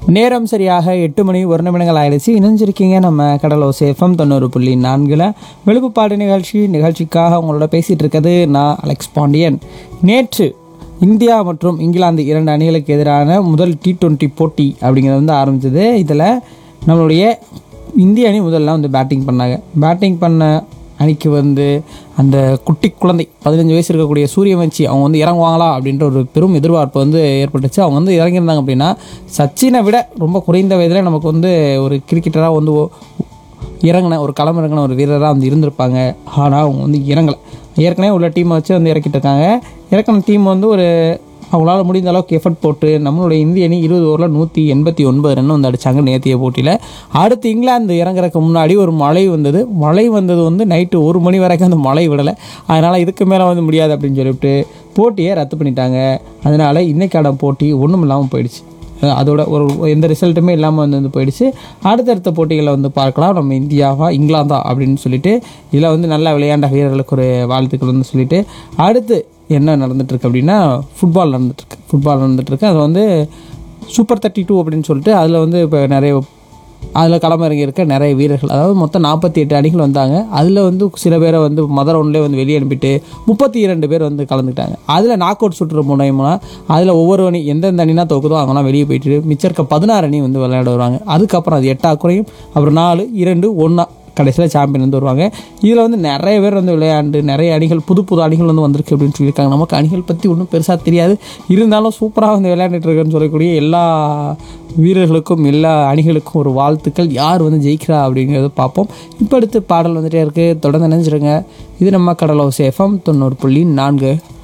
நேரம் சரியாக எட்டு மணி ஒரு நிமிடங்கள் ஆயிடுச்சு இணைஞ்சிருக்கீங்க நம்ம கடலோ சேஃபம் தொண்ணூறு புள்ளி நான்கில் வெளுப்புப்பாடு நிகழ்ச்சி நிகழ்ச்சிக்காக உங்களோட பேசிகிட்டு இருக்கிறது நான் அலெக்ஸ் பாண்டியன் நேற்று இந்தியா மற்றும் இங்கிலாந்து இரண்டு அணிகளுக்கு எதிரான முதல் டி டுவெண்ட்டி போட்டி அப்படிங்கிறது வந்து ஆரம்பிச்சது இதில் நம்மளுடைய இந்திய அணி முதல்ல வந்து பேட்டிங் பண்ணாங்க பேட்டிங் பண்ண அணிக்கு வந்து அந்த குட்டி குழந்தை பதினஞ்சு வயசு இருக்கக்கூடிய சூரியவஞ்சி அவங்க வந்து இறங்குவாங்களா அப்படின்ற ஒரு பெரும் எதிர்பார்ப்பு வந்து ஏற்பட்டுச்சு அவங்க வந்து இறங்கியிருந்தாங்க அப்படின்னா சச்சினை விட ரொம்ப குறைந்த வயதில் நமக்கு வந்து ஒரு கிரிக்கெட்டராக வந்து ஒ- இறங்கின ஒரு களம் இறங்கின ஒரு வீரராக வந்து இருந்திருப்பாங்க ஆனால் அவங்க வந்து இறங்கலை ஏற்கனவே உள்ள டீமை வச்சு வந்து இறக்கிட்டு இருக்காங்க இறக்கின டீம் வந்து ஒரு அவங்களால முடிந்த அளவுக்கு எஃபர்ட் போட்டு நம்மளுடைய இந்திய அணி இருபது ஓவரில் நூற்றி எண்பத்தி ஒன்பது ரன் வந்து அடிச்சாங்க நேத்திய போட்டியில் அடுத்து இங்கிலாந்து இறங்குறதுக்கு முன்னாடி ஒரு மழை வந்தது மழை வந்தது வந்து நைட்டு ஒரு மணி வரைக்கும் அந்த மழை விடலை அதனால் இதுக்கு மேலே வந்து முடியாது அப்படின்னு சொல்லிவிட்டு போட்டியை ரத்து பண்ணிட்டாங்க அதனால் இன்னைக்கான போட்டி ஒன்றும் இல்லாமல் போயிடுச்சு அஹ் அதோட ஒரு எந்த ரிசல்ட்டுமே இல்லாமல் வந்து வந்து போயிடுச்சு அடுத்தடுத்த போட்டிகளை வந்து பார்க்கலாம் நம்ம இந்தியாவா இங்கிலாந்தா அப்படின்னு சொல்லிட்டு இதில் வந்து நல்லா விளையாண்ட வீரர்களுக்கு ஒரு வாழ்த்துக்கள் வந்து சொல்லிட்டு அடுத்து என்ன நடந்துட்டுருக்கு அப்படின்னா ஃபுட்பால் நடந்துட்டுருக்கு ஃபுட்பால் நடந்துட்டுருக்கு அது வந்து சூப்பர் தேர்ட்டி டூ அப்படின்னு சொல்லிட்டு அதில் வந்து இப்போ நிறைய அதில் களமிறங்கி இருக்க நிறைய வீரர்கள் அதாவது மொத்தம் நாற்பத்தி எட்டு அணிகள் வந்தாங்க அதில் வந்து சில பேரை வந்து மதர் ஒன்லேயே வந்து வெளியே அனுப்பிட்டு முப்பத்தி இரண்டு பேர் வந்து கலந்துக்கிட்டாங்க அதில் நாக் அவுட் சுற்று மூலயமா அதில் ஒவ்வொரு அணி எந்தெந்த அணினா தோக்குதோ அவங்களாம் வெளியே போயிட்டு மிச்சம் இருக்க பதினாறு அணி வந்து விளையாட வருவாங்க அதுக்கப்புறம் அது எட்டா குறையும் அப்புறம் நாலு இரண்டு ஒன்றா கடைசியில் சாம்பியன் வந்து வருவாங்க இதில் வந்து நிறைய பேர் வந்து விளையாண்டு நிறைய அணிகள் புது புது அணிகள் வந்து வந்திருக்கு அப்படின்னு சொல்லியிருக்காங்க நமக்கு அணிகள் பற்றி ஒன்றும் பெருசாக தெரியாது இருந்தாலும் சூப்பராக வந்து விளையாண்டுட்டு இருக்குன்னு சொல்லக்கூடிய எல்லா வீரர்களுக்கும் எல்லா அணிகளுக்கும் ஒரு வாழ்த்துக்கள் யார் வந்து ஜெயிக்கிறா அப்படிங்கிறத பார்ப்போம் இப்போ அடுத்து பாடல் வந்துட்டே இருக்குது தொடர்ந்து நினைச்சிருங்க இது நம்ம கடலோ சேஃபம் தொண்ணூறு புள்ளி நான்கு